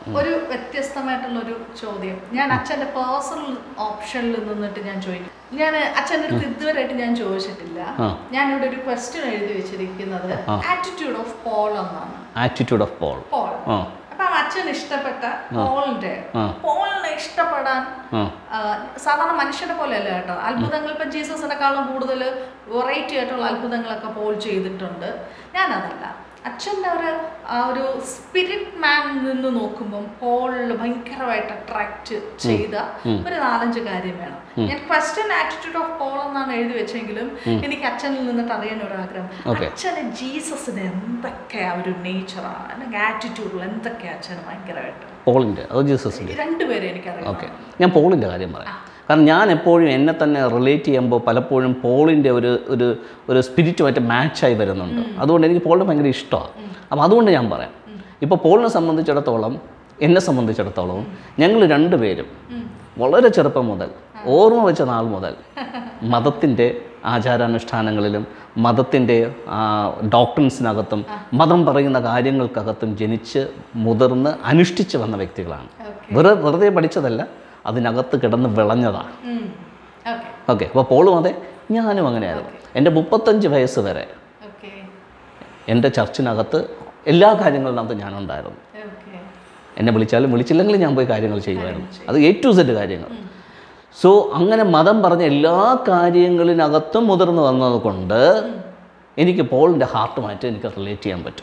ഒരു വ്യത്യസ്തമായിട്ടുള്ള ഒരു ചോദ്യം ഞാൻ അച്ഛന്റെ പേഴ്സണൽ ഓപ്ഷനിൽ നിന്നിട്ട് ഞാൻ ചോദിക്കും ഞാൻ അച്ഛൻ്റെ അടുത്ത് ഇതുവരെയായിട്ട് ഞാൻ ചോദിച്ചിട്ടില്ല ആ. ഞാനിവിടെ ഒരു ക്വസ്റ്റ്യൻ എഴുതി വെച്ചിരിക്കുന്നത് ആറ്റിറ്റ്യൂഡ് ഓഫ് പോൾ എന്നാണ് ആറ്റിറ്റ്യൂഡ് ഓഫ് പോൾ പോൾ ആ അപ്പൊ അച്ഛൻ ഇഷ്ടപ്പെട്ട പോളിന്റെ ആ. പോളിനെ ഇഷ്ടപ്പെടാൻ ആ ആ, സാധാരണ മനുഷ്യരെ പോലെയല്ല കേട്ടോ അത്ഭുതങ്ങൾ ഇപ്പം ജീസസിനെക്കാളും കൂടുതൽ വെറൈറ്റി ആയിട്ടുള്ള അത്ഭുതങ്ങളൊക്കെ പോൾ ചെയ്തിട്ടുണ്ട് ഞാനതല്ല അച്ഛൻ്റെ ഒരു ആ ഒരു സ്പിരിറ്റ് മാൻ നിന്ന് നോക്കുമ്പം പോളിൽ ഭയങ്കരമായിട്ട് അട്രാക്റ്റ് ചെയ്ത ഒരു നാലഞ്ച് കാര്യം വേണം ഞാൻ ക്വസ്റ്റ്യൻ ആറ്റിറ്റ്യൂഡ് ഓഫ് പോൾ എന്നാണ് എഴുതി വെച്ചെങ്കിലും എനിക്ക് അച്ഛനിൽ നിന്നിട്ട് അറിയാൻ ഒരു ആഗ്രഹം Okay. അച്ഛന് ജീസസിന് എന്തൊക്കെയാ ഒരു നേച്ചറാണ് അല്ലെങ്കിൽ ആറ്റിറ്റ്യൂഡിൽ എന്തൊക്കെയാ അച്ഛന് ഭയങ്കരമായിട്ട് പോളിൻ്റെ അതോ ജീസസിൻ്റെ രണ്ടുപേരെ എനിക്കറിയാം ഓക്കെ ഞാൻ പോളിൻ്റെ കാര്യം പറയാം കാരണം ഞാൻ എപ്പോഴും എന്നെ തന്നെ റിലേറ്റ് ചെയ്യുമ്പോൾ പലപ്പോഴും പോളിൻ്റെ ഒരു ഒരു ഒരു സ്പിരിറ്റുമായിട്ട് മാച്ചായി വരുന്നുണ്ട് അതുകൊണ്ട് എനിക്ക് പോളിനെ ഭയങ്കര ഇഷ്ടമാണ് അപ്പോൾ അതുകൊണ്ട് ഞാൻ പറയാം ഇപ്പോൾ പോളിനെ സംബന്ധിച്ചിടത്തോളം എന്നെ സംബന്ധിച്ചിടത്തോളം ഞങ്ങൾ രണ്ടുപേരും വളരെ ചെറുപ്പം മുതൽ ഓർമ്മ വെച്ച നാൾ മുതൽ മതത്തിൻ്റെ ആചാരാനുഷ്ഠാനങ്ങളിലും മതത്തിൻ്റെ ഡോക്ടറിൻസിനകത്തും മതം പറയുന്ന കാര്യങ്ങൾക്കകത്തും ജനിച്ച് മുതിർന്ന് അനുഷ്ഠിച്ച് വന്ന വ്യക്തികളാണ് വെറുതെ വെറുതെ പഠിച്ചതല്ല അതിനകത്ത് കിടന്ന് വിളഞ്ഞതാണ് ഓക്കെ ഓക്കെ അപ്പോൾ പോളും അതെ ഞാനും അങ്ങനെയായിരുന്നു എൻ്റെ മുപ്പത്തഞ്ച് വയസ്സ് വരെ ഓക്കെ എൻ്റെ ചർച്ചിനകത്ത് എല്ലാ കാര്യങ്ങളിനകത്ത് ഞാനുണ്ടായിരുന്നു ഓക്കെ എന്നെ വിളിച്ചാലും വിളിച്ചില്ലെങ്കിലും ഞാൻ പോയി കാര്യങ്ങൾ ചെയ്യുമായിരുന്നു അത് എ ടു സെഡ് കാര്യങ്ങൾ സോ അങ്ങനെ മതം പറഞ്ഞ എല്ലാ കാര്യങ്ങളിനകത്തും മുതിർന്നു വന്നത് കൊണ്ട് എനിക്ക് പോളിൻ്റെ ഹാർട്ടുമായിട്ട് എനിക്ക് റിലേറ്റ് ചെയ്യാൻ പറ്റും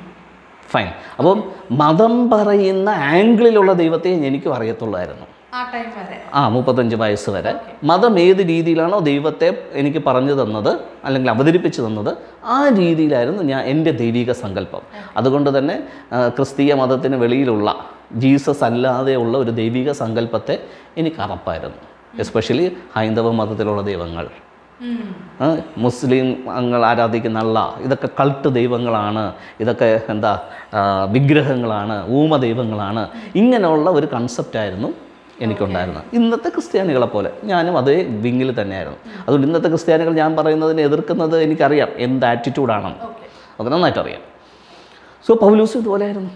ഫൈൻ അപ്പം മതം പറയുന്ന ആംഗിളിലുള്ള ദൈവത്തെ എനിക്കും അറിയത്തുള്ളായിരുന്നു ആ ടൈം വരെ ആ മുപ്പത്തഞ്ച് വയസ്സ് വരെ മതം ഏത് രീതിയിലാണോ ദൈവത്തെ എനിക്ക് പറഞ്ഞു തന്നത് അല്ലെങ്കിൽ അവതരിപ്പിച്ചു തന്നത് ആ രീതിയിലായിരുന്നു ഞാൻ എൻ്റെ ദൈവിക സങ്കല്പം അതുകൊണ്ട് തന്നെ ആ, ക്രിസ്തീയ മതത്തിന് വെളിയിലുള്ള ജീസസ് അല്ലാതെയുള്ള ഒരു ദൈവിക സങ്കല്പത്തെ എനിക്ക് അറപ്പായിരുന്നു എസ്പെഷ്യലി ഹൈന്ദവ മതത്തിലുള്ള ദൈവങ്ങൾ ഉം. ആ, മുസ്ലിം അങ്ങൾ ആരാധിക്കുന്ന അള്ള ഇതൊക്കെ കൾട്ട് ദൈവങ്ങളാണ് ഇതൊക്കെ എന്താ ആ, വിഗ്രഹങ്ങളാണ് ഊമ ദൈവങ്ങളാണ് ഇങ്ങനെയുള്ള ഒരു കൺസെപ്റ്റായിരുന്നു എനിക്കുണ്ടായിരുന്നത് ഇന്നത്തെ ക്രിസ്ത്യാനികളെ പോലെ ഞാനും അതേ വിങ്ങിൽ തന്നെയായിരുന്നു അതുകൊണ്ട് ഇന്നത്തെ ക്രിസ്ത്യാനികൾ ഞാൻ പറയുന്നതിനെ എതിർക്കുന്നത് എനിക്കറിയാം എന്ത് ആറ്റിറ്റ്യൂഡാണെന്ന് ഓക്കെ അത് നന്നായിട്ട് അറിയാം സോ പൗലൂസ് ഇതുപോലെയായിരുന്നു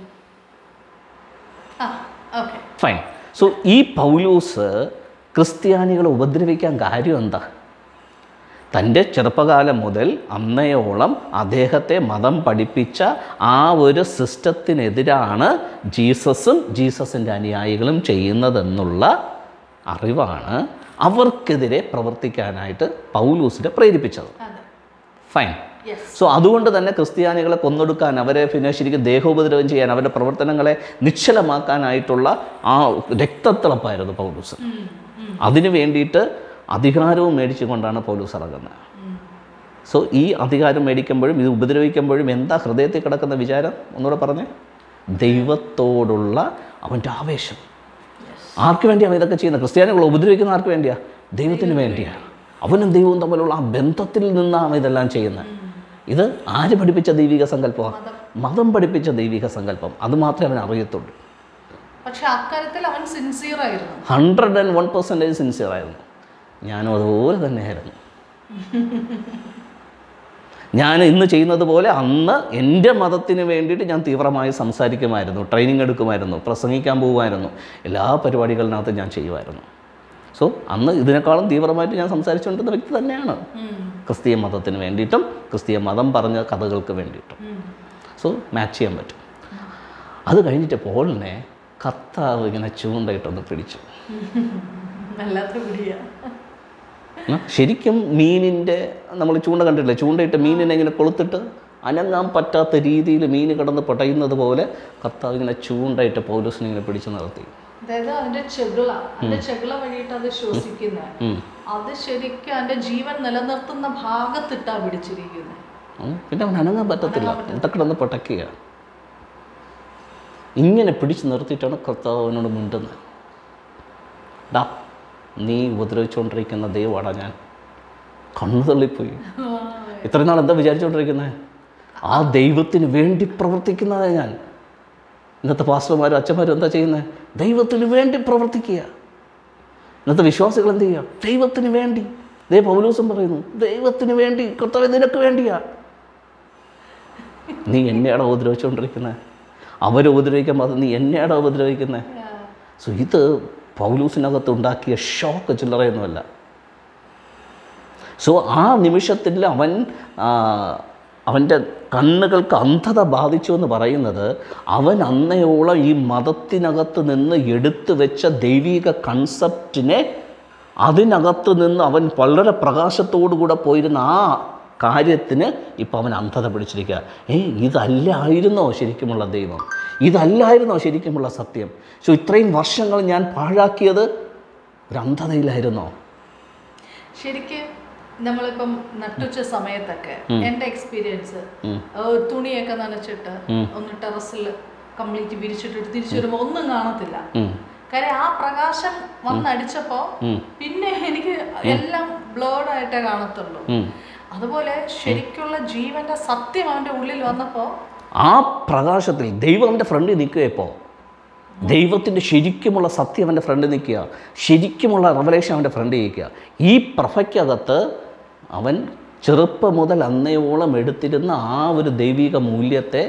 ആ ഓക്കെ ഫൈൻ സോ ഈ പൗലൂസ് ക്രിസ്ത്യാനികളെ ഉപദ്രവിക്കാൻ കാര്യം എന്താ തൻ്റെ ചെറുപ്പകാലം മുതൽ അന്നയോളം അദ്ദേഹത്തെ മതം പഠിപ്പിച്ച ആ ഒരു സിസ്റ്റത്തിനെതിരാണ് ജീസസും ജീസസിൻ്റെ അനുയായികളും ചെയ്യുന്നതെന്നുള്ള അറിവാണ് അവർക്കെതിരെ പ്രവർത്തിക്കാനായിട്ട് പൗലൂസിനെ പ്രേരിപ്പിച്ചത് അതെ ഫൈൻ യെസ് സോ അതുകൊണ്ട് തന്നെ ക്രിസ്ത്യാനികളെ കൊന്നൊടുക്കാൻ അവരെ പിന്നെ ശരിക്കും ദേഹോപദ്രവം ചെയ്യാൻ അവരുടെ പ്രവർത്തനങ്ങളെ നിശ്ചലമാക്കാനായിട്ടുള്ള ആ രക്തത്തിളപ്പായിരുന്നു പൗലൂസ് അതിനു വേണ്ടിയിട്ട് അധികാരവും മേടിച്ചുകൊണ്ടാണ് പൗലൂസ് ഇറങ്ങുന്നത് സോ ഈ അധികാരം മേടിക്കുമ്പോഴും ഇത് ഉപദ്രവിക്കുമ്പോഴും എന്താ ഹൃദയത്തിൽ കിടക്കുന്ന വിചാരം ഒന്നുകൂടെ പറഞ്ഞേ ദൈവത്തോടുള്ള അവൻ്റെ ആവേശം ആർക്ക് വേണ്ടിയാണ് ഇതൊക്കെ ചെയ്യുന്നത് ക്രിസ്ത്യാനികൾ ഉപദ്രവിക്കുന്ന ആർക്ക് വേണ്ടിയാ ദൈവത്തിന് വേണ്ടിയാണ് അവനും ദൈവവും തമ്മിലുള്ള ആ ബന്ധത്തിൽ നിന്നാണ് ഇതെല്ലാം ചെയ്യുന്നത് ഇത് ആര് പഠിപ്പിച്ച ദൈവിക സങ്കല്പമാണ് മതം പഠിപ്പിച്ച ദൈവിക സങ്കല്പം അത് മാത്രമേ അവൻ അറിയത്തുള്ളൂ പക്ഷെ അക്കാര്യത്തിൽ അവൻ സിൻസിയർ ആയിരുന്നു hundred and one percentage sincere ആയിരുന്നു ഞാനും അതുപോലെ തന്നെയായിരുന്നു ഞാൻ ഇന്ന് ചെയ്യുന്നത് പോലെ അന്ന് എൻ്റെ മതത്തിന് വേണ്ടിയിട്ട് ഞാൻ തീവ്രമായി സംസാരിക്കുമായിരുന്നു ട്രെയിനിങ് എടുക്കുമായിരുന്നു പ്രസംഗിക്കാൻ പോകുമായിരുന്നു എല്ലാ പരിപാടികളിനകത്ത് ഞാൻ ചെയ്യുമായിരുന്നു സോ അന്ന് ഇതിനേക്കാളും തീവ്രമായിട്ട് ഞാൻ സംസാരിച്ചുകൊണ്ടിരുന്ന വ്യക്തി തന്നെയാണ് ക്രിസ്തീയ മതത്തിന് വേണ്ടിയിട്ടും ക്രിസ്തീയ മതം പറഞ്ഞ കഥകൾക്ക് വേണ്ടിയിട്ടും സോ മാച്ച് ചെയ്യാൻ പറ്റും അത് കഴിഞ്ഞിട്ട് പോളിനെ കർത്താവ് ഇങ്ങനെ ചൂണ്ടയിട്ടൊന്ന് പിടിച്ചു വല്ലാത്ത പിടിയാ ഉം. ശരിക്കും മീനിൻ്റെ നമ്മൾ ചൂണ്ട കണ്ടിട്ടില്ലേ ചൂണ്ടയിട്ട് മീനിനെ ഇങ്ങനെ കൊളുത്തിട്ട് അനങ്ങാൻ പറ്റാത്ത രീതിയിൽ മീൻ കിടന്ന് പൊട്ടയുന്നത് പോലെ കർത്താവ് ഇങ്ങനെ ചൂണ്ടയിട്ട് പൗലൂസിനെ ഇങ്ങനെ പിടിച്ചു നിർത്തി അതായത് അതിന്റെ ചെകിള അതിന്റെ ചെകിള വഴിയിട്ട് അത് ശ്വസിക്കുന്നത് ഉം. അത് ശരിക്കും അതിന്റെ ജീവൻ നിലനിർത്തുന്ന ഭാഗത്തിട്ടാ പിടിച്ചിരിക്കുന്നത് ഉം. പിന്നെ അവൻ അനങ്ങാൻ പറ്റത്തില്ല ഇവിടെ കിടന്ന് പൊട്ടയ്ക്കുക ഇങ്ങനെ പിടിച്ചു നിർത്തിയിട്ടാണ് കർത്താവ് അവനോട് മിണ്ടുന്നത് ഡാ നീ ഉപദ്രവിച്ചുകൊണ്ടിരിക്കുന്ന ദൈവമാടാ ഞാൻ കണ്ണു തള്ളിപ്പോയി ഇത്രയും നാൾ എന്താ വിചാരിച്ചുകൊണ്ടിരിക്കുന്നത് ആ ദൈവത്തിന് വേണ്ടി പ്രവർത്തിക്കുന്നതാണ് ഞാൻ ഇന്നത്തെ പാസ്റ്റർമാരും അച്ഛന്മാരും എന്താ ചെയ്യുന്നത് ദൈവത്തിന് വേണ്ടി പ്രവർത്തിക്കുക ഇന്നത്തെ വിശ്വാസികൾ എന്ത് ചെയ്യുക ദൈവത്തിന് വേണ്ടി ദൈവ പൗലൂസം പറയുന്നു ദൈവത്തിന് വേണ്ടി കർത്താവ് നിനക്ക് വേണ്ടിയാ നീ എന്നെയാണ് ഉപദ്രവിച്ചുകൊണ്ടിരിക്കുന്നത് അവരെ ഉപദ്രവിക്കുമ്പോൾ അത് നീ എന്നെയാണോ ഉപദ്രവിക്കുന്നത് സോ ഇത് പൗലൂസിനകത്ത് ഉണ്ടാക്കിയ ഷോക്ക് ചില്ലറയൊന്നുമല്ല സോ ആ നിമിഷത്തിൽ അവൻ ആ, അവൻ്റെ കണ്ണുകൾക്ക് അന്ധത ബാധിച്ചു എന്ന് പറയുന്നത് അവൻ അന്നയോളം ഈ മതത്തിനകത്ത് നിന്ന് എടുത്തു വെച്ച ദൈവിക കൺസെപ്റ്റിനെ അതിനകത്ത് നിന്ന് അവൻ വളരെ പ്രകാശത്തോടു കൂടെ പോയിരുന്ന ആ കാര്യത്തിന് ഇപ്പം അവൻ അന്ധത പിടിച്ചിരിക്കുക ഏ ഇതല്ലായിരുന്നോ ശരിക്കുമുള്ള ദൈവം ഇതല്ലായിരുന്നോ ശരിക്കുമുള്ള സത്യം സോ ഇത്രയും വർഷങ്ങൾ ഞാൻ പാഴാക്കിയത് ഒരു അന്ധതയിലായിരുന്നോ ശരിക്ക് നമ്മളിപ്പം നട്ടുച്ച സമയത്തൊക്കെ എൻ്റെ എക്സ്പീരിയൻസ് തുണിയൊക്കെ നനച്ചിട്ട് ഒന്ന് ടെറസിൽ കംപ്ലീറ്റ് വിരിച്ചിട്ടിട്ട് തിരിച്ചു വരുമ്പോൾ ഒന്നും കാണത്തില്ല ഉം. കാര്യം ആ പ്രകാശം വന്നടിച്ചപ്പോ പിന്നെ എനിക്ക് എല്ലാം ബ്ലേഡ് ആയിട്ടേ കാണത്തുള്ളൂ ഉം. അതുപോലെ ശരിക്കുള്ള ജീവന്റെ സത്യം അവന്റെ ഉള്ളിൽ വന്നപ്പോ ആ പ്രകാശത്തിൽ ദൈവം അവൻ്റെ ഫ്രണ്ടിൽ നിൽക്കുക ഇപ്പോൾ ദൈവത്തിൻ്റെ ശരിക്കുമുള്ള സത്യം അവൻ്റെ ഫ്രണ്ടിൽ നിൽക്കുക ശരിക്കുമുള്ള റവലേഷൻ അവൻ്റെ ഫ്രണ്ടിൽ നിൽക്കുക ഈ പ്രഭയ്ക്കകത്ത് അവൻ ചെറുപ്പം മുതൽ അന്നയോളം എടുത്തിരുന്ന ആ ഒരു ദൈവിക മൂല്യത്തെ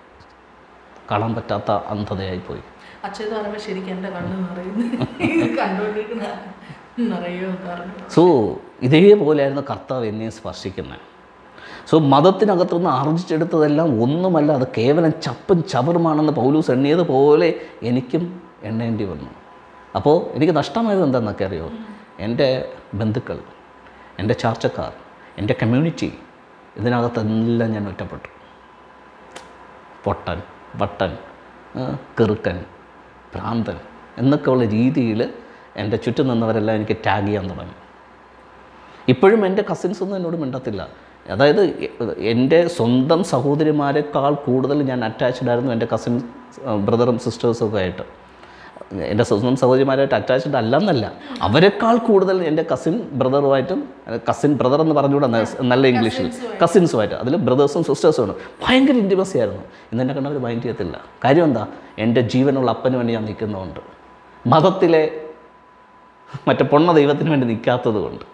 കാണാൻ പറ്റാത്ത അന്ധതയായിപ്പോയി അച്ഛൻ പറയുമ്പോ ശരിക്കും എന്റെ കണ്ണ് നിറയുന്നു ഇത് കണ്ടോണ്ടിരിക്കുന്ന നിറയോ എന്ന് പറഞ്ഞു സോ ഇതേപോലെയായിരുന്നു കർത്താവ് എന്നെ സ്പർശിക്കുന്നത് സോ മതത്തിനകത്തുനിന്ന് ആർജിച്ചെടുത്തതെല്ലാം ഒന്നുമല്ല അത് കേവലം ചപ്പും ചവറുമാണെന്ന് പൗലൂസ് എണ്ണിയതുപോലെ എനിക്കും എണ്ണേണ്ടി വന്നു അപ്പോൾ എനിക്ക് നഷ്ടമായത് എന്താണെന്നൊക്കെ അറിയോ എൻ്റെ ബന്ധുക്കൾ എൻ്റെ ചാർച്ചക്കാർ എൻ്റെ കമ്മ്യൂണിറ്റി ഇതിനകത്തെല്ലാം ഞാൻ ഒറ്റപ്പെട്ടു പൊട്ടൻ വട്ടൻ ആ, കിറുക്കൻ ഭ്രാന്തൻ എന്നൊക്കെയുള്ള രീതിയിൽ എൻ്റെ ചുറ്റും നിന്നവരെല്ലാം എനിക്ക് ടാഗ് ചെയ്യാൻ തുടങ്ങി ഇപ്പോഴും എൻ്റെ കസിൻസ് ഒന്നും എന്നോട് മിണ്ടത്തില്ല അതായത് എ- എൻ്റെ സ്വന്തം സഹോദരിമാരെക്കാൾ കൂടുതൽ ഞാൻ അറ്റാച്ച്ഡ് ആയിരുന്നു എൻ്റെ കസിൻ ബ്രദറും സിസ്റ്റേഴ്സും ഒക്കെ ആയിട്ട് എൻ്റെ സ്വന്തം സഹോദരിമാരായിട്ട് അറ്റാച്ച്ഡ് അല്ലെന്നല്ല അവരെക്കാൾ കൂടുതൽ എൻ്റെ കസിൻ ബ്രദറുമായിട്ടും കസിൻ ബ്രദർ എന്ന് പറഞ്ഞുകൂടെ ന- നല്ല ഇംഗ്ലീഷിൽ കസിൻസുമായിട്ട് അതിൽ ബ്രദേഴ്സും സിസ്റ്റേഴ്സുമാണ് ഭയങ്കര ഇൻറ്റിമസി ആയിരുന്നു ഇന്ന് എന്നെ കണ്ടവർ മൈൻഡ് ചെയ്യത്തില്ല കാര്യം എന്താ എൻ്റെ ജീവനുള്ള അപ്പന് വേണ്ടി ഞാൻ നിൽക്കുന്നതുകൊണ്ട് മതത്തിലെ മറ്റേ പൊണ്ണ ദൈവത്തിന് വേണ്ടി നിൽക്കാത്തത് കൊണ്ട്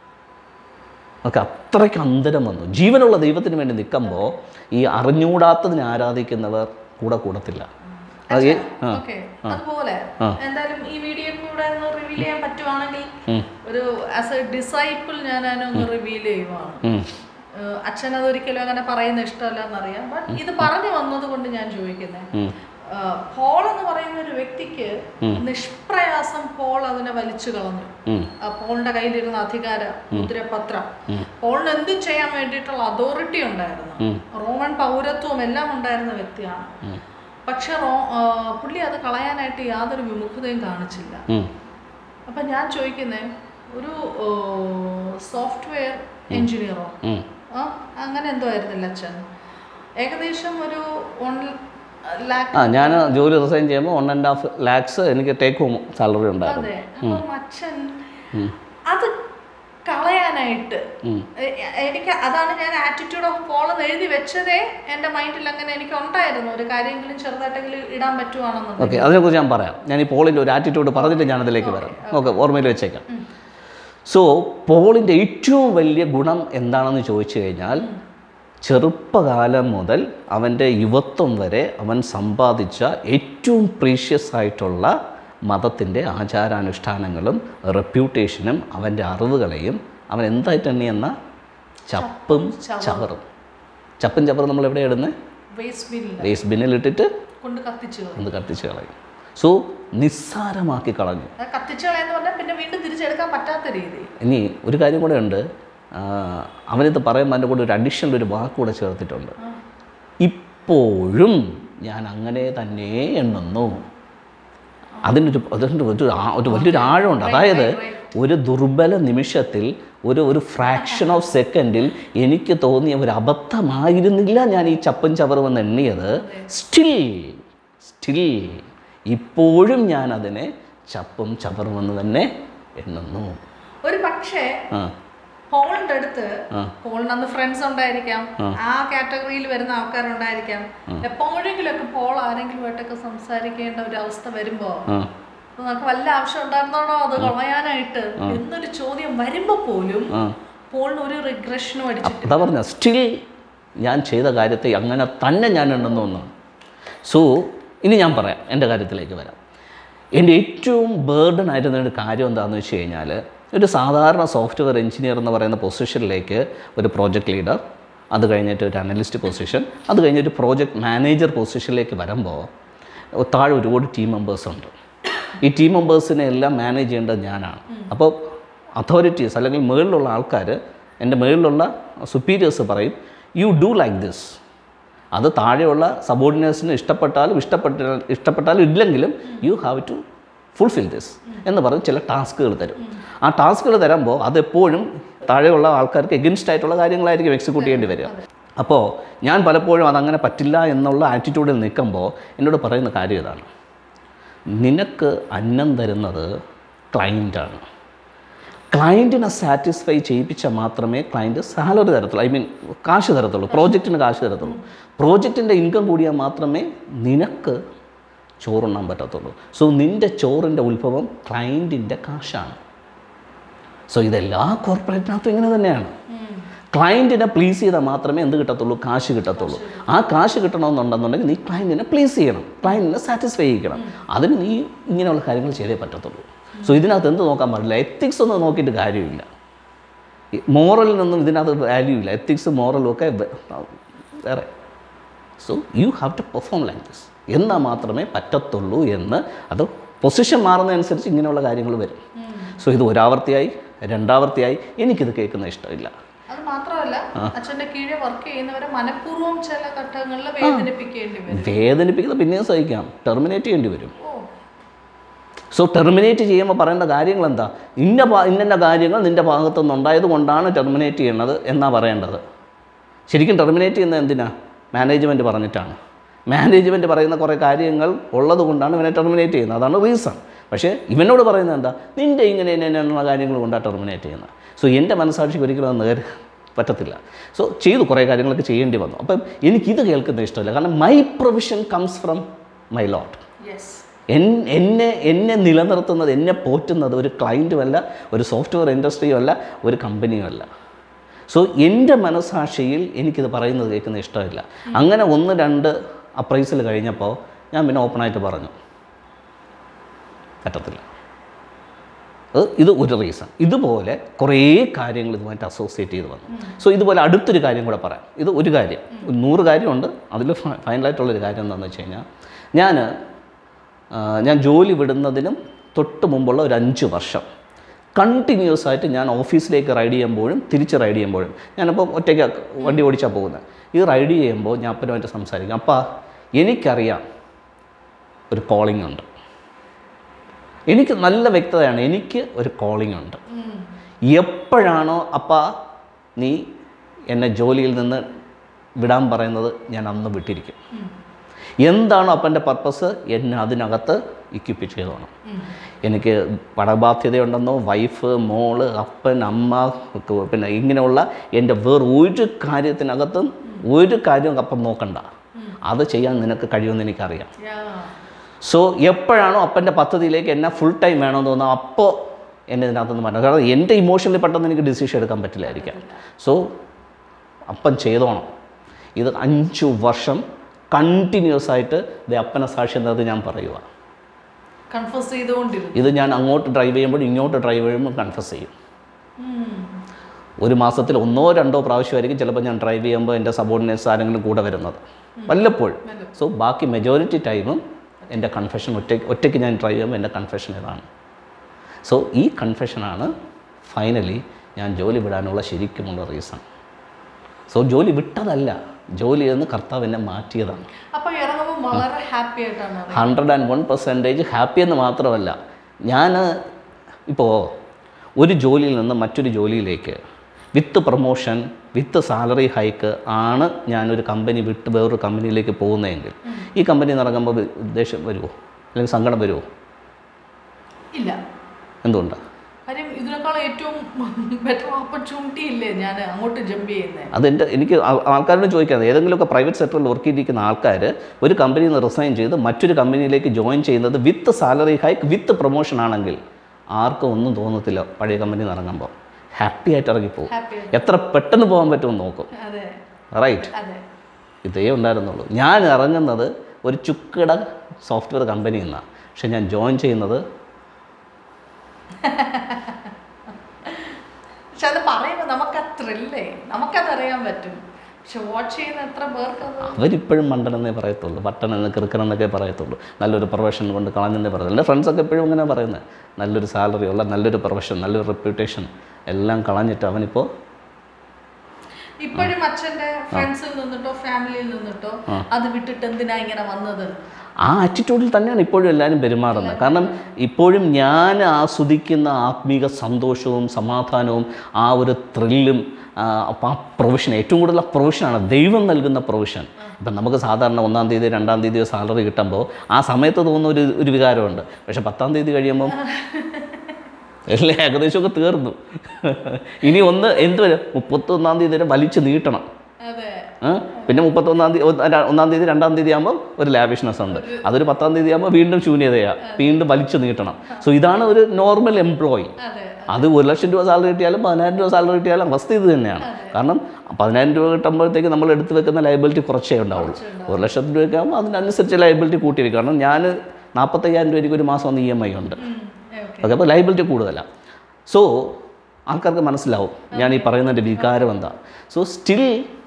ഒക്കെ അത്രയ്ക്ക് അന്തരം വന്നു ജീവനുള്ള ദൈവത്തിന് വേണ്ടി നിൽക്കുമ്പോൾ ഈ അറിഞ്ഞൂടാത്തതിനെ ആരാധിക്കുന്നവർ കൂടെ കൂടത്തില്ല അത് ഈ- ആ ഓക്കെ അതുപോലെ എന്തായാലും ഈ വീഡിയോ കൂടെ ഒന്ന് റിവീൽ ചെയ്യാൻ പറ്റുവാണെങ്കിൽ ഉം. ഒരു ആസ് എ ഡിസൈപ്പിൾ ഞാൻ അതിനൊന്ന് റിവീൽ ചെയ്യുവാണ് ഉം. ഏഹ് അച്ഛൻ അതൊരിക്കലും അങ്ങനെ പറയുന്ന ഇഷ്ടമല്ല എന്നറിയാം ബട്ട് ഇത് പറഞ്ഞു വന്നത് കൊണ്ട് ഞാൻ ചോദിക്കുന്നത് ഉം. പോൾ എന്ന് പറയുന്ന ഒരു വ്യക്തിക്ക് നിഷ്പ്രയാസം പോൾ അതിനെ വലിച്ചു കളഞ്ഞു ഉം. ആ പോളിന്റെ കയ്യിലിരുന്ന അധികാര മുദ്രപത്രം പോളിന് എന്ത് ചെയ്യാൻ വേണ്ടിയിട്ടുള്ള അതോറിറ്റി ഉണ്ടായിരുന്നു റോമൻ പൗരത്വം എല്ലാം ഉണ്ടായിരുന്ന വ്യക്തിയാണ് പക്ഷെ റോ ആ, പുള്ളി അത് കളയാനായിട്ട് യാതൊരു വിമുഖതയും കാണിച്ചില്ല ഉം. അപ്പം ഞാൻ ചോദിക്കുന്നേ ഒരു സോഫ്റ്റ്വെയർ എഞ്ചിനീയറോ ഉം. ആ അങ്ങനെ എന്തോ ആയിരുന്നില്ല അച്ഛൻ ഏകദേശം ഒരു വൺ ലാക്ക് ആ ഞാൻ ജോലി റിസൈൻ ചെയ്യുമ്പോൾ വൺ ആൻഡ് ഹാഫ് ലാക്സ് എനിക്ക് ടേക്ക് ഹോം സാലറി ഉണ്ടായിരുന്നു അതെ അപ്പം അച്ഛൻ അത് കളയാനായിട്ട് ഉം. എ- എനിക്ക് അതാണ് ഞാൻ ആറ്റിറ്റ്യൂഡ് ഓഫ് പോൾ എന്ന് എഴുതി വെച്ചതേ എൻ്റെ മൈൻഡിൽ അങ്ങനെ എനിക്ക് ഉണ്ടായിരുന്നു ഒരു കാര്യമെങ്കിലും ചെറുതായിട്ടെങ്കിലും ഇടാൻ പറ്റുവാണെന്നുണ്ട് ഓക്കെ അതിനെക്കുറിച്ച് ഞാൻ പറയാം ഞാൻ ഈ പോളിൻ്റെ ഒരു ആറ്റിറ്റ്യൂഡ് പറഞ്ഞിട്ട് ഞാൻ അതിലേക്ക് വരാം ഓക്കെ ഓർമ്മയിൽ വെച്ചേക്കാം സോ പോളിൻ്റെ ഏറ്റവും വലിയ ഗുണം എന്താണെന്ന് ചോദിച്ചു കഴിഞ്ഞാൽ ചെറുപ്പകാലം മുതൽ അവൻ്റെ യുവത്വം വരെ അവൻ സമ്പാദിച്ച ഏറ്റവും പ്രീഷ്യസ് ആയിട്ടുള്ള മതത്തിൻ്റെ ആചാരാനുഷ്ഠാനങ്ങളും റെപ്യൂട്ടേഷനും അവൻ്റെ അറിവുകളെയും അവൻ എന്തായിട്ട് എണ്ണിയെന്ന ചപ്പും ചവറും ചപ്പും ചവറും നമ്മൾ എവിടെ ഇടുന്നത് വേസ്റ്റ് ബിന്നിൽ വേസ്റ്റ് ബിന്നിലിട്ടിട്ട് കൊണ്ട് കത്തിച്ചു കളയും. ഒന്ന് കത്തിച്ച് കളയും സോ നിസ്സാരമാക്കി കളഞ്ഞു അത് കത്തിച്ചു കളയെന്ന് പറഞ്ഞാൽ പിന്നെ വീണ്ടും തിരിച്ചെടുക്കാൻ പറ്റാത്ത രീതി ഇനി ഒരു കാര്യം കൂടെ ഉണ്ട് ആ, അവനിത് പറയുമ്പോൾ അതിൻ്റെ കൂടെ ഒരു അഡീഷണൽ ഒരു വാക്ക് കൂടെ ചേർത്തിട്ടുണ്ട് ഇപ്പോഴും ഞാൻ അങ്ങനെ തന്നെ എണ്ണുന്നു അതിനൊരു അതിൻ്റെ ഒരു ആ- ഒരു വലിയൊരു ആഴമുണ്ട് അതായത് ഒരു ദുർബല നിമിഷത്തിൽ ഒരു ഒരു ഫ്രാക്ഷൻ ഓഫ് സെക്കൻഡിൽ എനിക്ക് തോന്നിയ ഒരു അബദ്ധമായിരുന്നില്ല ഞാൻ ഈ ചപ്പൻ ചവറുമെന്ന് എണ്ണിയത് സ്റ്റിൽ സ്റ്റിൽ ഇപ്പോഴും ഞാൻ അതിനെ ചപ്പും ചവറുമെന്ന് തന്നെ എണ്ണുന്നു ഒരു പക്ഷേ ആ പോളിന്റെ അടുത്ത് ആ. പോളിന് അന്ന് ഫ്രണ്ട്സ് ഉണ്ടായിരിക്കാം ആ കാറ്റഗറിയിൽ വരുന്ന ആൾക്കാരുണ്ടായിരിക്കാം എപ്പോഴെങ്കിലും ഒക്കെ പോൾ ആരെങ്കിലുമായിട്ടൊക്കെ സംസാരിക്കേണ്ട ഒരു അവസ്ഥ വരുമ്പോ ആ അപ്പൊ നമുക്ക് വല്ല ആവശ്യം ഉണ്ടായിരുന്നോടോ അത് കളയാനായിട്ട് എന്നൊരു ചോദ്യം വരുമ്പോ പോലും ആ പോളിന് ഒരു റിഗ്രഷനും അടിച്ചിട്ട് അതാ പറഞ്ഞ സ്റ്റിൽ ഞാൻ ചെയ്ത കാര്യത്തെ അങ്ങനെ തന്നെ ഞാൻ എണ്ണുന്നു എന്നാണ് സോ ഇനി ഞാൻ പറയാം എൻ്റെ കാര്യത്തിലേക്ക് വരാം എൻ്റെ ഏറ്റവും ബേർഡൻ ആയിരുന്ന ഒരു കാര്യം എന്താണെന്ന് വെച്ച് കഴിഞ്ഞാൽ ഒരു സാധാരണ സോഫ്റ്റ്വെയർ എഞ്ചിനീയർ എന്ന് പറയുന്ന പൊസിഷനിലേക്ക് ഒരു പ്രോജക്റ്റ് ലീഡർ അത് കഴിഞ്ഞിട്ട് ഒരു അനലിസ്റ്റ് പൊസിഷൻ അത് കഴിഞ്ഞിട്ട് പ്രോജക്റ്റ് മാനേജർ പൊസിഷനിലേക്ക് വരുമ്പോൾ താഴെ ഒരുപാട് ടീം മെമ്പേഴ്സ് ഉണ്ട് ഈ ടീം മെമ്പേഴ്സിനെ എല്ലാം മാനേജ് ചെയ്യേണ്ടത് ഞാനാണ് അപ്പോൾ അതോറിറ്റീസ് അല്ലെങ്കിൽ മുകളിലുള്ള ആൾക്കാർ എൻ്റെ മുകളിലുള്ള സുപ്പീരിയേഴ്സ് പറയും യു ഡു ലൈക്ക് ദിസ് അത് താഴെയുള്ള സബോർഡിനേഴ്സിന് ഇഷ്ടപ്പെട്ടാലും ഇഷ്ടപ്പെട്ട ഇഷ്ടപ്പെട്ടാലും ഇല്ലെങ്കിലും you have to fulfil this എന്ന് പറഞ്ഞ് ചില ടാസ്കുകൾ തരും ആ ടാസ്കുകൾ തരുമ്പോൾ അതെപ്പോഴും താഴെയുള്ള ആൾക്കാർക്ക് എഗൻസ്റ്റ് ആയിട്ടുള്ള കാര്യങ്ങളായിരിക്കും എക്സിക്യൂട്ട് ചെയ്യേണ്ടി വരിക അപ്പോൾ ഞാൻ പലപ്പോഴും അതങ്ങനെ പറ്റില്ല എന്നുള്ള ആറ്റിറ്റ്യൂഡിൽ നിൽക്കുമ്പോൾ എന്നോട് പറയുന്ന കാര്യം ഇതാണ് നിനക്ക് അന്നം തരുന്നത് ക്ലയൻറ്റാണ് ക്ലയൻറ്റിനെ സാറ്റിസ്ഫൈ ചെയ്യിപ്പിച്ചാൽ മാത്രമേ ക്ലയൻറ്റ് സാലറി തരത്തുള്ളൂ ഐ മീൻ കാശ് തരത്തുള്ളൂ പ്രോജക്റ്റിന് കാശ് തരത്തുള്ളൂ പ്രോജക്റ്റിൻ്റെ ഇൻകം കൂടിയാൽ മാത്രമേ നിനക്ക് ചോറുണ്ണാൻ പറ്റത്തുള്ളൂ സോ നിൻ്റെ ചോറിൻ്റെ ഉത്ഭവം ക്ലയൻറ്റിൻ്റെ കാശാണ് സോ ഇതെല്ലാ കോർപ്പറേറ്റിനകത്തും ഇങ്ങനെ തന്നെയാണ് ക്ലയൻറ്റിനെ പ്ലീസ് ചെയ്താൽ മാത്രമേ എന്ത് കിട്ടത്തുള്ളൂ കാശ് കിട്ടത്തുള്ളൂ ആ കാശ് കിട്ടണമെന്നുണ്ടെന്നുണ്ടെങ്കിൽ നീ ക്ലയൻറ്റിനെ പ്ലീസ് ചെയ്യണം ക്ലയൻറ്റിനെ സാറ്റിസ്ഫൈ ചെയ്യിക്കണം അതിന് നീ ഇങ്ങനെയുള്ള കാര്യങ്ങൾ ചെയ്തേ പറ്റത്തുള്ളൂ സോ ഇതിനകത്ത് എന്ത് നോക്കാൻ പാടില്ല എത്തിക്സ് ഒന്നും നോക്കിയിട്ട് കാര്യമില്ല മോറലിനൊന്നും ഇതിനകത്ത് വാല്യൂ ഇല്ല എത്തിക്സ് മോറലും ഒക്കെ വേ- വേറെ so you have to perform like this എന്നാൽ മാത്രമേ പറ്റത്തുള്ളൂ എന്ന് അത് പൊസിഷൻ മാറുന്നതനുസരിച്ച് ഇങ്ങനെയുള്ള കാര്യങ്ങൾ വരും സോ ഇത് ഒരാവർത്തിയായി രണ്ടാവർത്തിയായി എനിക്കിത് കേൾക്കുന്ന ഇഷ്ടമില്ല അത് മാത്രമല്ല അച്ഛന്റെ കീഴെ വർക്ക് ചെയ്യുന്നവരെ മനഃപൂർവ്വം ചില ഘട്ടങ്ങളിൽ വേദനിപ്പിക്കേണ്ടി വരും വേദനിപ്പിക്കുന്നത് പിന്നെയും സഹിക്കാം ടെർമിനേറ്റ് ചെയ്യേണ്ടി വരും ഓ സോ ടെർമിനേറ്റ് ചെയ്യുമ്പോൾ പറയേണ്ട കാര്യങ്ങൾ എന്താ ഇന്ന ഭാ- ഇന്ന കാര്യങ്ങൾ നിൻ്റെ ഭാഗത്തു നിന്നുണ്ടായത് കൊണ്ടാണ് ടെർമിനേറ്റ് ചെയ്യേണ്ടത് എന്നാ പറയേണ്ടത് ശരിക്കും ടെർമിനേറ്റ് ചെയ്യുന്നത് എന്തിനാ മാനേജ്മെൻറ്റ് പറഞ്ഞിട്ടാണ് മാനേജ്മെൻറ്റ് പറയുന്ന കുറേ കാര്യങ്ങൾ ഉള്ളത് കൊണ്ടാണ് ഇവനെ ടെർമിനേറ്റ് ചെയ്യുന്നത് അതാണ് റീസൺ പക്ഷേ ഇവനോട് പറയുന്നത് എന്താ നിൻ്റെ ഇങ്ങനെ ഇങ്ങനെയുള്ള കാര്യങ്ങൾ കൊണ്ടാണ് ടെർമിനേറ്റ് ചെയ്യുന്നത് സോ എൻ്റെ മനസ്സാക്ഷിക്ക് ഒരിക്കലും അത് നേരെ പറ്റത്തില്ല സോ ചെയ്തു കുറേ കാര്യങ്ങളൊക്കെ ചെയ്യേണ്ടി വന്നു അപ്പം എനിക്കിത് കേൾക്കുന്ന ഇഷ്ടമില്ല കാരണം my provision comes from my lot yes എൻ എന്നെ എന്നെ നിലനിർത്തുന്നത് എന്നെ പോറ്റുന്നത് ഒരു ക്ലയൻറ്റുമല്ല ഒരു സോഫ്റ്റ്വെയർ ഇൻഡസ്ട്രിയും അല്ല ഒരു കമ്പനിയും അല്ല സോ എൻ്റെ മനസാക്ഷിയിൽ എനിക്കിത് പറയുന്നത് കേൾക്കുന്ന ഇഷ്ടമില്ല അങ്ങനെ ഒന്ന് രണ്ട് അപ്രൈസിൽ കഴിഞ്ഞപ്പോൾ ഞാൻ പിന്നെ ഓപ്പണായിട്ട് പറഞ്ഞു പറ്റത്തില്ല അത് ഇത് ഒരു റീസൺ ഇതുപോലെ കുറേ കാര്യങ്ങൾ ഇതുമായിട്ട് അസോസിയേറ്റ് ചെയ്ത് വന്നു സോ ഇതുപോലെ അടുത്തൊരു കാര്യം കൂടെ പറയാം ഇത് ഒരു കാര്യം ഒരു നൂറ് കാര്യമുണ്ട് അതിൽ ഫൈനലായിട്ടുള്ളൊരു കാര്യം എന്താണെന്ന് വെച്ച് കഴിഞ്ഞാൽ ഞാൻ ആ, ഞാൻ ജോലി വിടുന്നതിനും തൊട്ട് മുമ്പുള്ള ഒരു അഞ്ച് വർഷം കണ്ടിന്യൂസ് ആയിട്ട് ഞാൻ ഓഫീസിലേക്ക് റൈഡ് ചെയ്യുമ്പോഴും തിരിച്ച് റൈഡ് ചെയ്യുമ്പോഴും ഞാനിപ്പോൾ ഒറ്റയ്ക്ക് വണ്ടി ഓടിച്ചാൽ പോകുന്നത് ഈ റൈഡ് ചെയ്യുമ്പോൾ ഞാൻ അപ്പനുമായിട്ട് സംസാരിക്കും അപ്പാ എനിക്കറിയാം ഒരു കോളിംഗ് ഉണ്ട് എനിക്ക് നല്ല വ്യക്തതയാണ് എനിക്ക് ഒരു കോളിംഗ് ഉണ്ട് എപ്പോഴാണോ അപ്പ നീ എന്നെ ജോലിയിൽ നിന്ന് വിടാൻ പറയുന്നത് ഞാൻ അന്ന് വിട്ടിരിക്കും എന്താണോ അപ്പൻ്റെ പർപ്പസ് എന്നെ അതിനകത്ത് ഇക്വിപ്പ് ചെയ്തോണം എനിക്ക് പടബാധ്യതയുണ്ടെന്നോ വൈഫ് മോള് അപ്പൻ അമ്മ ഒക്കെ പിന്നെ ഇങ്ങനെയുള്ള എൻ്റെ വേറെ ഒരു കാര്യത്തിനകത്തും ഒരു കാര്യവും അപ്പം നോക്കണ്ട അത് ചെയ്യാൻ നിനക്ക് കഴിയുമെന്ന് എനിക്കറിയാം സോ എപ്പോഴാണോ അപ്പൻ്റെ പദ്ധതിയിലേക്ക് എന്നെ ഫുൾ ടൈം വേണമെന്ന് തോന്നുന്നത് അപ്പോൾ എന്നെ ഇതിനകത്തുനിന്ന് മാറ്റണം കാരണം എൻ്റെ ഇമോഷണലി പെട്ടെന്ന് എനിക്ക് ഡിസിഷൻ എടുക്കാൻ പറ്റില്ലായിരിക്കാം സോ അപ്പൻ ചെയ്തോണം ഇത് അഞ്ചു വർഷം കണ്ടിന്യൂസ് ആയിട്ട് ഇത് അപ്പനെ സാക്ഷ്യം എന്നത് ഞാൻ പറയുക കൺഫ്യൂസ് ചെയ്തുകൊണ്ടിരുന്നു ഇത് ഞാൻ അങ്ങോട്ട് ഡ്രൈവ് ചെയ്യുമ്പോൾ ഇങ്ങോട്ട് ഡ്രൈവ് ചെയ്യുമ്പോൾ കൺഫസ് ചെയ്യും ഒരു മാസത്തിൽ ഒന്നോ രണ്ടോ പ്രാവശ്യമായിരിക്കും ചിലപ്പോൾ ഞാൻ ഡ്രൈവ് ചെയ്യുമ്പോൾ എൻ്റെ സബോർഡിനേറ്റ്സ് ആരെങ്കിലും കൂടെ വരുന്നത് വല്ലപ്പോഴും സോ ബാക്കി മെജോറിറ്റി ടൈമും എൻ്റെ കൺഫെഷൻ ഒറ്റ ഒറ്റയ്ക്ക് ഞാൻ ഡ്രൈവ് ചെയ്യുമ്പോൾ എൻ്റെ കൺഫെഷൻ ഇതാണ് സോ ഈ കൺഫെഷനാണ് ഫൈനലി ഞാൻ ജോലി വിടാനുള്ള ശരിക്കുമുള്ള റീസൺ സോ ജോലി വിട്ടതല്ല ജോലി എന്ന് കർത്താവ് എന്നെ മാറ്റിയതാണ് അപ്പൊ ഇറങ്ങുമ്പോൾ വളരെ ഹാപ്പി ആയിട്ടാണ് ഇറങ്ങുന്നത്. Hundred and one percentage happy എന്ന് മാത്രമല്ല ഞാൻ ഇപ്പോൾ ഒരു ജോലിയിൽ നിന്ന് മറ്റൊരു ജോലിയിലേക്ക് with promotion with salary hike ആണ് ഞാനൊരു കമ്പനി വിട്ട് വേറൊരു കമ്പനിയിലേക്ക് പോകുന്നതെങ്കിൽ ഈ കമ്പനി ഇറങ്ങുമ്പോൾ ദേഷ്യം വരുമോ അല്ലെങ്കിൽ സങ്കടം വരുമോ ഇല്ല എന്തുകൊണ്ടാണ് കാര്യം ഇതിനേക്കാൾ ഏറ്റവും ബെറ്റർ ഓപ്പർച്യൂണിറ്റി ഇല്ലേ ഞാൻ അങ്ങോട്ട് ജമ്പ് ചെയ്യുന്നത് അതെൻ്റെ എനിക്ക് ആ- ആൾക്കാരോട് ചോദിക്കാതെ ഏതെങ്കിലുമൊക്കെ പ്രൈവറ്റ് സെക്ടറിൽ വർക്ക് ചെയ്തിരിക്കുന്ന ആൾക്കാർ ഒരു കമ്പനിയിൽ നിന്ന് റിസൈൻ ചെയ്ത് മറ്റൊരു കമ്പനിയിലേക്ക് ജോയിൻ ചെയ്യുന്നത് with salary hike with promotion ആണെങ്കിൽ ആർക്കും ഒന്നും തോന്നത്തില്ല പഴയ കമ്പനിയിൽ നിന്ന് ഇറങ്ങുമ്പോൾ ഹാപ്പി ആയിട്ട് ഇറങ്ങിപ്പോകും ഹാപ്പി എത്ര പെട്ടെന്ന് പോകാൻ പറ്റുമെന്ന് നോക്കും അതെ റൈറ്റ് അതെ ഇതേ ഉണ്ടായിരുന്നുള്ളൂ ഞാൻ ഇറങ്ങുന്നത് ഒരു ചുക്കിട സോഫ്റ്റ്വെയർ കമ്പനിയിൽ നിന്നാണ് പക്ഷെ ഞാൻ ജോയിൻ ചെയ്യുന്നത് പക്ഷെ അത് പറയുമ്പോൾ നമുക്ക് ത്രില്ലേ നമുക്കത് അറിയാൻ പറ്റും പക്ഷെ വാച്ച് ചെയ്യുന്ന എത്ര പേർക്ക് അത് അവരിപ്പോഴും മണ്ടനെന്നേ പറയത്തുള്ളൂ പട്ടൻ എന്ന് കിറുക്കനെന്നൊക്കെ പറയത്തുള്ളൂ നല്ലൊരു പ്രൊഫഷൻ കൊണ്ട് കളഞ്ഞെന്നേ പറയത്തുള്ളൂ എൻ്റെ ഫ്രണ്ട്സൊക്കെ എപ്പോഴും ഇങ്ങനെ പറയുന്നത് നല്ലൊരു സാലറി ഉള്ള നല്ലൊരു പ്രൊഫഷൻ നല്ലൊരു റെപ്യൂട്ടേഷൻ എല്ലാം കളഞ്ഞിട്ട് അവനിപ്പോൾ ഇപ്പോഴും അച്ഛന്റെ ഫ്രണ്ട്സിൽ നിന്നിട്ടോ ഫാമിലിയിൽ നിന്നിട്ടോ അത് വിട്ടിട്ട് എന്തിനാ ഇങ്ങനെ വന്നത് ആ ആറ്റിറ്റ്യൂഡിൽ തന്നെയാണ് ഇപ്പോഴും എല്ലാവരും പെരുമാറുന്നത് കാരണം ഇപ്പോഴും ഞാൻ ആസ്വദിക്കുന്ന ആത്മീക സന്തോഷവും സമാധാനവും ആ ഒരു ത്രില്ലും അപ്പം ആ പ്രൊവിഷൻ ഏറ്റവും കൂടുതൽ ആ പ്രൊവിഷനാണ് ദൈവം നൽകുന്ന പ്രൊവിഷൻ ഇപ്പം നമുക്ക് സാധാരണ ഒന്നാം തീയതി രണ്ടാം തീയതിയോ സാലറി കിട്ടുമ്പോൾ ആ സമയത്ത് തോന്നുന്ന ഒരു ഒരു വികാരമുണ്ട് പക്ഷേ പത്താം തീയതി കഴിയുമ്പം എല്ലാം ഏകദേശമൊക്കെ തീർന്നു ഇനി ഒന്ന് എന്ത് വരും മുപ്പത്തൊന്നാം തീയതി വരെ വലിച്ചു നീട്ടണം അതെ ഏ? പിന്നെ മുപ്പത്തൊന്നാം തീയതി ഒന്നാം തീയതി രണ്ടാം തീയതി ആകുമ്പോൾ ഒരു ലാവിഷ്നെസ് ഉണ്ട് അതൊരു പത്താം തീയതി ആകുമ്പോൾ വീണ്ടും ശൂന്യതയാണ് വീണ്ടും വലിച്ചു നീട്ടണം സോ ഇതാണ് ഒരു നോർമൽ എംപ്ലോയി അതെ അത് ഒരു ലക്ഷം രൂപ സാലറി കിട്ടിയാലും പതിനായിരം രൂപ സാലറി കിട്ടിയാലും അവസ്ഥ ഇത് തന്നെയാണ് കാരണം പതിനായിരം രൂപ കിട്ടുമ്പോഴത്തേക്ക് നമ്മൾ എടുത്തു വെക്കുന്ന ലയബിലിറ്റി കുറച്ചേ ഉണ്ടാവുള്ളൂ ഒരു ലക്ഷം രൂപയ്ക്ക് ആകുമ്പോൾ അതിനനുസരിച്ച് ലയബിലിറ്റി കൂട്ടി വയ്ക്കും കാരണം ഞാൻ നാൽപ്പത്തയ്യായിരം രൂപയ്ക്ക് ഒരു മാസം വന്ന് ഇ എം ഐ ഉണ്ട് ഓക്കെ ഓക്കെ അപ്പോൾ ലൈബിലിറ്റി കൂടുതലാണ് സോ ആൾക്കാർക്ക് മനസ്സിലാവും ഞാൻ ഈ പറയുന്നതിൻ്റെ വികാരം എന്താ സോ സ്റ്റിൽ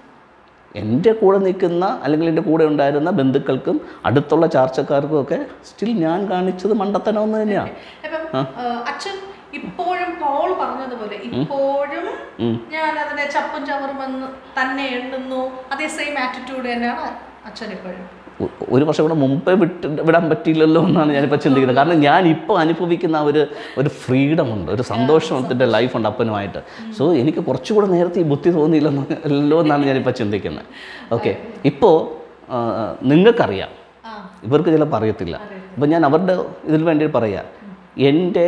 എൻ്റെ കൂടെ നിൽക്കുന്ന അല്ലെങ്കിൽ എൻ്റെ കൂടെ ഉണ്ടായിരുന്ന ബന്ധുക്കൾക്കും അടുത്തുള്ള ചാർച്ചക്കാർക്കും ഒക്കെ സ്റ്റിൽ ഞാൻ കാണിച്ചത് മണ്ടത്തനമെന്ന് തന്നെയാണ് അപ്പം ആ, അച്ഛൻ ഇപ്പോഴും പോൾ പറഞ്ഞതുപോലെ ഇപ്പോഴും ഞാൻ അതിനെ ചപ്പും ചവറുമെന്ന് തന്നെ എണ്ണുന്നു അതേ സെയിം ആറ്റിറ്റ്യൂഡ് തന്നെയാണ് അച്ഛൻ ഇപ്പോഴും ഒ- ഒരു വർഷം കൂടെ മുമ്പേ വിട്ട് വിടാൻ പറ്റിയില്ലല്ലോ എന്നാണ് ഞാനിപ്പോൾ ചിന്തിക്കുന്നത് കാരണം ഞാൻ ഇപ്പോൾ അനുഭവിക്കുന്ന ആ ഒരു ഒരു ഫ്രീഡം ഉണ്ട് ഒരു സന്തോഷത്തിൻ്റെ ലൈഫുണ്ട് അപ്പനുമായിട്ട് സോ എനിക്ക് കുറച്ചുകൂടെ നേരത്തെ ഈ ബുദ്ധി തോന്നിയില്ലെന്ന് അല്ലോ എന്നാണ് ഞാനിപ്പോൾ ചിന്തിക്കുന്നത് ഓക്കെ ഇപ്പോൾ നിങ്ങൾക്കറിയാം ആ ഇവർക്ക് ചിലപ്പോൾ അറിയത്തില്ല അപ്പം ഞാൻ അവരുടെ ഇതിൽ വേണ്ടി പറയാം എൻ്റെ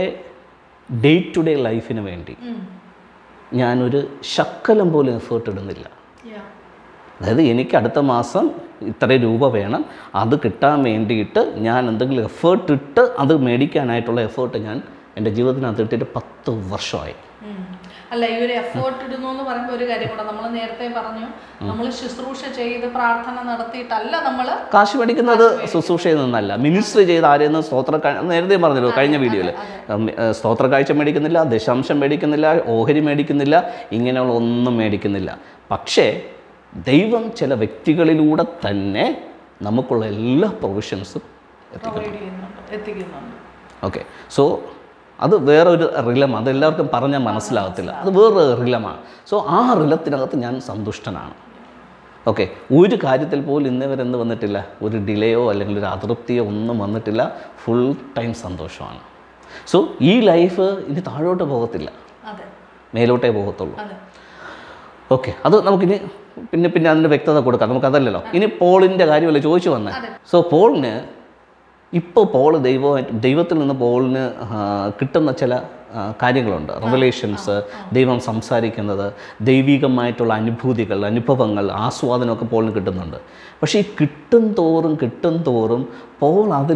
ഡേ ടു ഡേ ലൈഫിന് വേണ്ടി ഉം. ഞാനൊരു ശക്കലം പോലും എഫേർട്ട് ഇടുന്നില്ല Yeah. അതായത് എനിക്ക് അടുത്ത മാസം ഇത്ര രൂപ വേണം അത് കിട്ടാൻ വേണ്ടിയിട്ട് ഞാൻ എന്തെങ്കിലും എഫേർട്ട് ഇട്ട് അത് മേടിക്കാനായിട്ടുള്ള എഫേർട്ട് ഞാൻ എൻ്റെ ജീവിതത്തിനകത്ത് ഇട്ടിട്ട് പത്ത് വർഷമായി ഉം. അല്ല ഈ ഒരു എഫേർട്ട് ഇടുന്നു എന്ന് പറയുമ്പോൾ ഒരു കാര്യം കൂടെ നമ്മൾ നേരത്തെ പറഞ്ഞു നമ്മൾ ശുശ്രൂഷ ചെയ്ത് പ്രാർത്ഥന നടത്തിയിട്ടല്ല നമ്മൾ കാശ് മേടിക്കുന്നത് ശുശ്രൂഷയിൽ നിന്നല്ല മിനിസ്റ്റർ ചെയ്ത് ആരെയെന്ന് സ്തോത്ര കാ- നേരത്തെ പറഞ്ഞല്ലോ കഴിഞ്ഞ വീഡിയോയിൽ സ്തോത്ര കാഴ്ച മേടിക്കുന്നില്ല ദശാംശം മേടിക്കുന്നില്ല ഓഹരി മേടിക്കുന്നില്ല ഇങ്ങനെയുള്ള ഒന്നും മേടിക്കുന്നില്ല പക്ഷേ ദൈവം ചില വ്യക്തികളിലൂടെ തന്നെ നമുക്കുള്ള എല്ലാ പ്രൊവിഷൻസും പ്രൊവൈഡ് ചെയ്യുന്നുണ്ട് എത്തിക്കുന്നുണ്ട് ഓക്കെ സോ അത് വേറൊരു റിലം അതെല്ലാവർക്കും പറഞ്ഞാൽ മനസ്സിലാകത്തില്ല അത് വേറൊരു റിലമാണ് സോ ആ റിലത്തിനകത്ത് ഞാൻ സന്തുഷ്ടനാണ് ഓക്കെ ഒരു കാര്യത്തിൽ പോലും ഇന്നേ വരെ എന്ത് വന്നിട്ടില്ല ഒരു ഡിലേയോ അല്ലെങ്കിൽ ഒരു അതൃപ്തിയോ ഒന്നും വന്നിട്ടില്ല ഫുൾ ടൈം സന്തോഷമാണ് സോ ഈ ലൈഫ് ഇനി താഴോട്ട് പോകത്തില്ല അതെ മേലോട്ടേ പോകത്തുള്ളൂ അതെ ഓക്കെ അത് നമുക്കിനി പിന്നെ പിന്നെ അതിൻ്റെ വ്യക്തത കൊടുക്കാം നമുക്കതല്ലല്ലോ ഇനി പോളിൻ്റെ കാര്യമല്ലേ ചോദിച്ചു വന്നേ സോ പോളിന് ഇപ്പോൾ പോൾ ദൈവമായിട്ട് ദൈവത്തിൽ നിന്ന് പോളിന് ആ, കിട്ടുന്ന ചില ആ, കാര്യങ്ങളുണ്ട് റിവലേഷൻസ് ദൈവം സംസാരിക്കുന്നത് ദൈവികമായിട്ടുള്ള അനുഭൂതികൾ അനുഭവങ്ങൾ ആസ്വാദനമൊക്കെ പോളിന് കിട്ടുന്നുണ്ട് പക്ഷേ ഈ കിട്ടും തോറും കിട്ടും തോറും പോൾ അതിൽ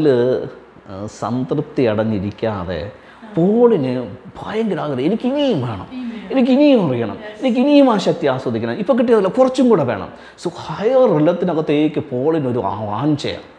സംതൃപ്തി അടഞ്ഞിരിക്കാതെ പോളിന് ഭയങ്കര ആഗ്രഹം എനിക്ക് ഇനിയും വേണം എനിക്ക് ഇനിയും അറിയണം എനിക്ക് ഇനിയും ആ ശക്തി ആസ്വദിക്കണം ഇപ്പോൾ കിട്ടിയതല്ല കുറച്ചും കൂടെ വേണം സോ ഹയർ റിലത്തിനകത്തേക്ക് പോളിനൊരു വാഞ്ചയാണ്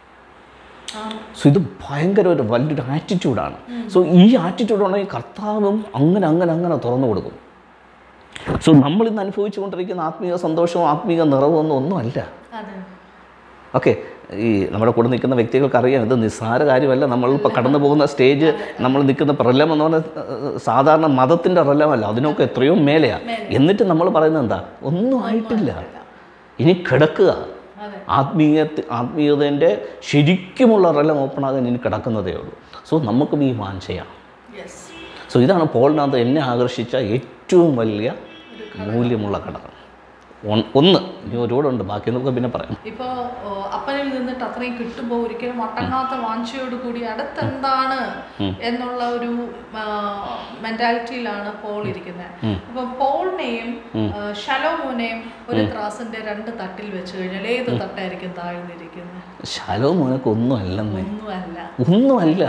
സോ ഇത് ഭയങ്കര ഒരു വലിയൊരു ആറ്റിറ്റ്യൂഡാണ് സോ ഈ ആറ്റിറ്റ്യൂഡ് ഉണ്ടെങ്കിൽ കർത്താവും അങ്ങനെ അങ്ങനെ അങ്ങനെ തുറന്നു കൊടുക്കും സോ നമ്മൾ ഇന്ന് അനുഭവിച്ചു കൊണ്ടിരിക്കുന്ന ആത്മീയ സന്തോഷവും ആത്മീയ നിറവും ഒന്നും ഒന്നുമല്ല അതെ ഓക്കെ ഈ നമ്മുടെ കൂടെ നിൽക്കുന്ന വ്യക്തികൾക്ക് അറിയാം ഇത് നിസ്സാര കാര്യമല്ല നമ്മളിപ്പോൾ കടന്നു പോകുന്ന സ്റ്റേജ് നമ്മൾ നിൽക്കുന്ന പ്രലം എന്ന് പറഞ്ഞാൽ ഏഹ്, സാധാരണ മതത്തിൻ്റെ പ്രലമല്ല അതിനൊക്കെ എത്രയോ മേലെയാണ് എന്നിട്ട് നമ്മൾ പറയുന്നത് എന്താ ഒന്നും ആയിട്ടില്ല ഇനി കിടക്കുക അതെ ആത്മീയ ആത്മീയതേൻ്റെ ശരിക്കുമുള്ള റലം ഓപ്പണാകാൻ ഇനി കിടക്കുന്നതേ ഉള്ളൂ സോ നമുക്കും ഈ വാഞ്ചയാണ് യെസ് സോ ഇതാണ് പോളിനകത്ത് എന്നെ ആകർഷിച്ച ഏറ്റവും വലിയ മൂല്യമുള്ള ഘടകം ഒൺ- ഒന്ന് ഇനി ഒരുപാടുണ്ട് ബാക്കി നമുക്ക് പിന്നെ പറയാം ഇപ്പോൾ അപ്പനിൽ നിന്നിട്ട് അത്രയും കിട്ടുമ്പോൾ ഒരിക്കലും അടങ്ങാത്ത വാഞ്ചയോട് കൂടി അടുത്തെന്താണ് എന്നുള്ള ഒരു മെന്റാലിറ്റിയിലാണ് പോൾ ഇരിക്കുന്നത് അപ്പൊ പോളിനെയും ആ, ഷലോമോനെയും ഒരു ത്രാസിന്റെ രണ്ട് തട്ടിൽ വെച്ച് കഴിഞ്ഞാൽ ഏത് തട്ടായിരിക്കും താഴ്ന്നിരിക്കുന്നത് ശാലോ മോനൊക്കെ ഒന്നും അല്ലെന്നേ ഒന്നുമല്ല ഒന്നുമല്ല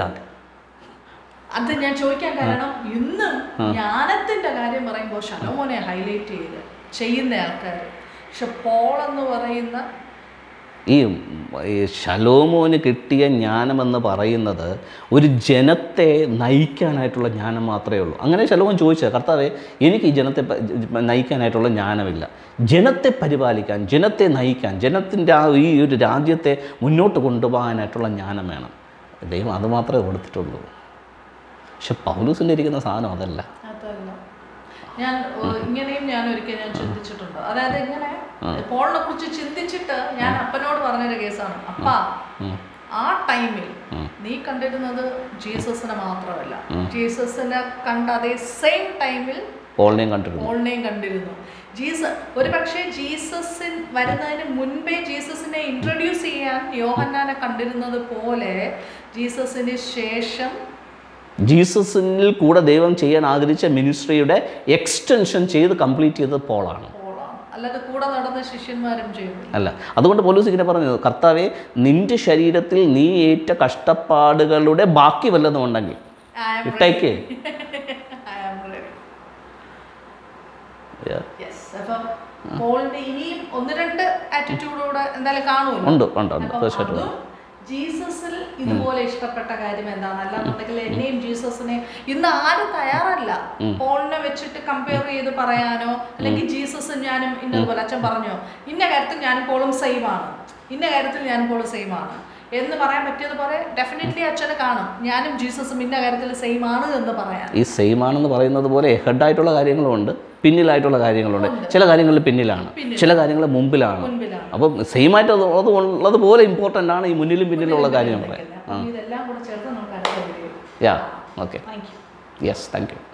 അത് ഞാൻ ചോദിക്കാൻ കാരണം ഇന്നും ജ്ഞാനത്തിന്റെ കാര്യം പറയുമ്പോൾ ഷലോമോനെ ഹൈലൈറ്റ് ചെയ്ത് ചെയ്യുന്ന ആൾക്കാർ പക്ഷെ പോൾ എന്ന് പറയുന്ന ഈ ഈ ശലോമോന് കിട്ടിയ ജ്ഞാനമെന്ന് പറയുന്നത് ഒരു ജനത്തെ നയിക്കാനായിട്ടുള്ള ജ്ഞാനം മാത്രമേ ഉള്ളൂ അങ്ങനെ ശലോമോൻ ചോദിച്ചത് കർത്താവെ എനിക്ക് ഈ ജനത്തെ പ- നയിക്കാനായിട്ടുള്ള ജ്ഞാനമില്ല ജനത്തെ പരിപാലിക്കാൻ ജനത്തെ നയിക്കാൻ ജനത്തിൻ്റെ ആ ഈ ഒരു രാജ്യത്തെ മുന്നോട്ട് കൊണ്ടുപോകാനായിട്ടുള്ള ജ്ഞാനം വേണം ദൈവം അത് മാത്രമേ കൊടുത്തിട്ടുള്ളൂ പക്ഷെ പൗലൂസിൻ്റെ ഇരിക്കുന്ന സാധനം അതല്ല അതല്ല ഞാൻ ഏഹ്, ഇങ്ങനെയും ഞാൻ ഒരിക്കൽ ഞാൻ ചിന്തിച്ചിട്ടുണ്ട് അതായത് ഇങ്ങനെ പോളിനെ കുറിച്ച് ചിന്തിച്ചിട്ട് ഞാൻ അപ്പനോട് പറഞ്ഞൊരു കേസാണ് അപ്പ ആ ടൈമിൽ നീ കണ്ടിരുന്നത് ജീസസിനെ മാത്രമല്ല ജീസസിനെ കണ്ട അതേ സെയിം ടൈമിൽ പോളിനെയും കണ്ടിരുന്നു പോളിനെയും കണ്ടിരുന്നു ജീസ ഒരു പക്ഷേ ജീസസിൻ വരുന്നതിന് മുൻപേ ജീസസിനെ ഇൻട്രൊഡ്യൂസ് ചെയ്യാൻ യോഹന്നാനെ കണ്ടിരുന്നത് പോലെ ജീസസിന് ശേഷം ജീസസിനിൽ കൂടെ ദൈവം ചെയ്യാൻ ആഗ്രഹിച്ച മിനിസ്ട്രിയുടെ എക്സ്റ്റൻഷൻ ചെയ്ത് കംപ്ലീറ്റ് ചെയ്തത് പോളാണ് പോളാണ് അല്ലാതെ കൂടെ നടന്ന ശിഷ്യന്മാരും ചെയ്തു അല്ല അതുകൊണ്ട് പോലീസ് ഇങ്ങനെ പറഞ്ഞത് കർത്താവെ നിന്റെ ശരീരത്തിൽ നീ ഏറ്റ കഷ്ടപ്പാടുകളുടെ ബാക്കി വല്ലതും ഉണ്ടെങ്കിൽ I am ഇട്ടേക്ക് I am ready. Yes. അപ്പം പോളിന്റെ ഇനിയും ഒന്ന് രണ്ട് ആറ്റിറ്റ്യൂഡോടെ എന്തായാലും കാണുമല്ലോ ഉണ്ട് ഉണ്ട് ഉണ്ട് അപ്പം തീർച്ചയായിട്ടും അതും ജീസസിൽ ഇതുപോലെ ഇഷ്ടപ്പെട്ട കാര്യം എന്താണ് അല്ലാന്നുണ്ടെങ്കിൽ എന്നെയും ജീസസിനെ ഇന്ന് ആരും തയ്യാറല്ല പോളിനെ വെച്ചിട്ട് കമ്പയർ ചെയ്ത് പറയാനോ അല്ലെങ്കിൽ ജീസസ് ഞാനും ഇന്നതുപോലെ അച്ഛൻ പറഞ്ഞോ ഇന്ന കാര്യത്തിൽ ഞാനും പോളും സെയിം ആണ് ഇന്ന കാര്യത്തിൽ ഞാനും പോളും സെയിം ആണ് എന്ന് പറയാൻ പറ്റിയതുപോലെ ഡെഫിനറ്റ്ലി അച്ഛന് കാണും ഞാനും ജീസസും ഇന്ന കാര്യത്തിൽ സെയിം ആണ് എന്ന് പറയാൻ ഈ സെയിം ആണെന്ന് പറയുന്നത് പോലെ ഹെഡായിട്ടുള്ള കാര്യങ്ങളുണ്ട് പിന്നിലായിട്ടുള്ള കാര്യങ്ങളുണ്ട് ചില കാര്യങ്ങളിൽ പിന്നിലാണ് ചില കാര്യങ്ങൾ മുമ്പിലാണ് മുൻപിലാണ് അപ്പം സെയിം ആയിട്ട് അത് അത് ഉള്ളത് പോലെ ഇമ്പോർട്ടൻ്റ് ആണ് ഈ മുന്നിലും പിന്നിലുള്ള കാര്യം പറയാം അപ്പം ഇതെല്ലാം കൂടെ ചേർത്ത് നമുക്ക് അടുത്ത video yeah okay thank you yes thank U